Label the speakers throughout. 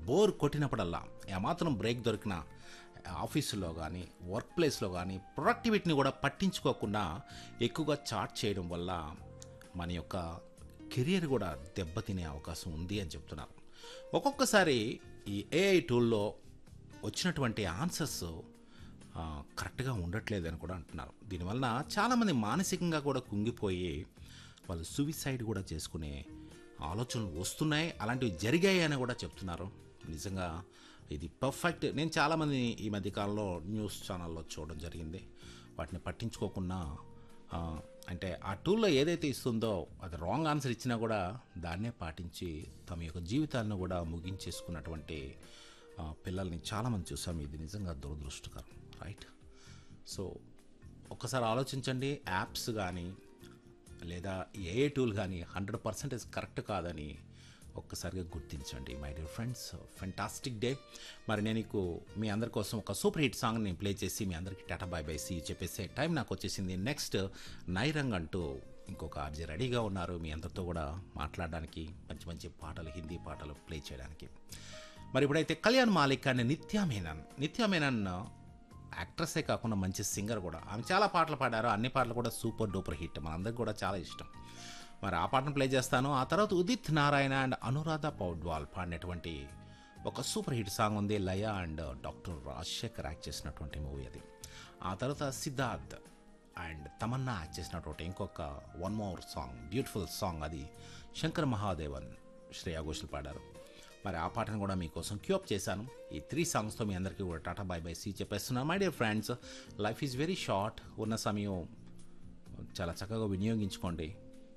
Speaker 1: bore కొట్టినప్పుడల్లా ఏమాత్రం break దొరికినా ఆఫీసులో కానీ వర్క్ ప్లేస్లో కానీ ప్రొడక్టివిటీని కూడా పట్టించుకోకుండా ఎక్కువగా చాట్ చేయడం వల్ల మన యొక్క కెరియర్ కూడా దెబ్బతినే అవకాశం ఉంది అని చెప్తున్నారు ఒక్కొక్కసారి ఈ ఏఐ టూల్లో వచ్చినటువంటి ఆన్సర్స్ ఆ, కరెక్ట్గా ఉండట్లేదు అని కూడా అంటున్నారు దీనివల్ల చాలామంది మానసికంగా కూడా కుంగిపోయి వాళ్ళు సూసైడ్ కూడా చేసుకునే ఆలోచనలు వస్తున్నాయి అలాంటివి జరిగాయి అని కూడా చెప్తున్నారు నిజంగా ఇది పర్ఫెక్ట్ నేను చాలామంది ఈ మధ్యకాలంలో న్యూస్ ఛానల్లో చూడడం జరిగింది వాటిని పట్టించుకోకుండా ఆ, అంటే ఆ టూల్లో ఏదైతే ఇస్తుందో అది రాంగ్ ఆన్సర్ ఇచ్చినా కూడా దాన్నే పాటించి తమ యొక్క జీవితాలను కూడా ముగించేసుకున్నటువంటి ఆ, పిల్లల్ని చాలామంది చూసాం ఇది నిజంగా దురదృష్టకరం రైట్ సో ఒక్కసారి ఆలోచించండి యాప్స్ కానీ లేదా ఏ టూల్ కానీ హండ్రెడ్ పర్సెంటేజ్ కరెక్ట్ కాదని ఒక్కసారిగా గుర్తించండి my dear friends fantastic day మరి నేను నీకు మీ అందరి కోసం ఒక సూపర్ హిట్ సాంగ్ నేను ప్లే చేసి మీ అందరికీ టాటా బై బై సి చెప్పేసే టైం నాకు వచ్చేసింది నెక్స్ట్ నైరంగ్ అంటూ ఇంకొక ఆర్జీ రెడీగా ఉన్నారు మీ అందరితో కూడా మాట్లాడడానికి మంచి మంచి పాటలు హిందీ పాటలు ప్లే చేయడానికి మరి ఇప్పుడైతే కళ్యాణ్ మాలిక్ అనే నిత్యా మేనన్ నిత్యా మేనన్ యాక్ట్రసే కాకుండా మంచి సింగర్ కూడా ఆమె చాలా పాటలు పాడారు అన్ని పాటలు కూడా సూపర్ డూపర్ హిట్ మనందరికి కూడా చాలా ఇష్టం మరి ఆ పాటను ప్లే చేస్తాను ఆ తర్వాత ఉదిత్ నారాయణ అండ్ అనురాధ పౌడ్వాల్ పాడినటువంటి ఒక సూపర్ హిట్ సాంగ్ ఉంది Laya and doctor Rajasekhar act చేసినటువంటి మూవీ అది ఆ తర్వాత సిద్ధార్థ్ అండ్ తమన్నా యాక్ట్ చేసినటువంటి ఇంకొక one more song beautiful song అది శంకర్ మహాదేవన్ శ్రేయా ఘోషల్ పాడారు మరి ఆ పాటను కూడా మీకోసం క్యూప్ చేశాను ఈ త్రీ సాంగ్స్తో మీ అందరికీ కూడా టాటా బై బై సీ చెప్పేస్తున్నాను my dear friends life is very short ఉన్న సమయం చాలా చక్కగా వినియోగించుకోండి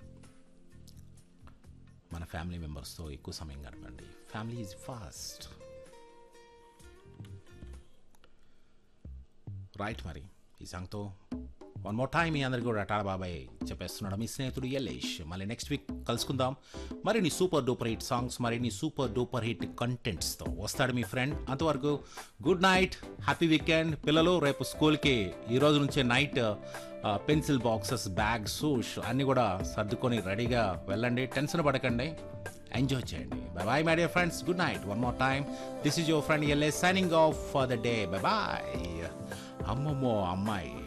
Speaker 1: మన ఫ్యామిలీ మెంబర్స్తో ఎక్కువ సమయం గడపండి ఫ్యామిలీ ఈజ్ ఫాస్ట్ రైట్ మరి ఈ సాంగ్తో వన్ మోర్ టైం మీ అందరికీ కూడా టాటా బాబాయ్ చెప్పేస్తున్నాడు మీ స్నేహితుడు యలేష్ మళ్ళీ నెక్స్ట్ వీక్ కలుసుకుందాం మరిన్ని సూపర్ డూపర్ హిట్ సాంగ్స్ మరిన్ని సూపర్ డూపర్ హిట్ కంటెంట్స్తో వస్తాడు మీ ఫ్రెండ్ అంతవరకు గుడ్ నైట్ హ్యాపీ వీకెండ్ పిల్లలు రేపు స్కూల్కి ఈ రోజు నుంచే night pencil boxes bag shoes అన్నీ కూడా సర్దుకొని రెడీగా వెళ్ళండి టెన్షన్ పడకండి ఎంజాయ్ చేయండి bye bye my dear friends good night one more time this is your friend LA signing off for the day bye bye అమ్మమ్మో అమ్మాయి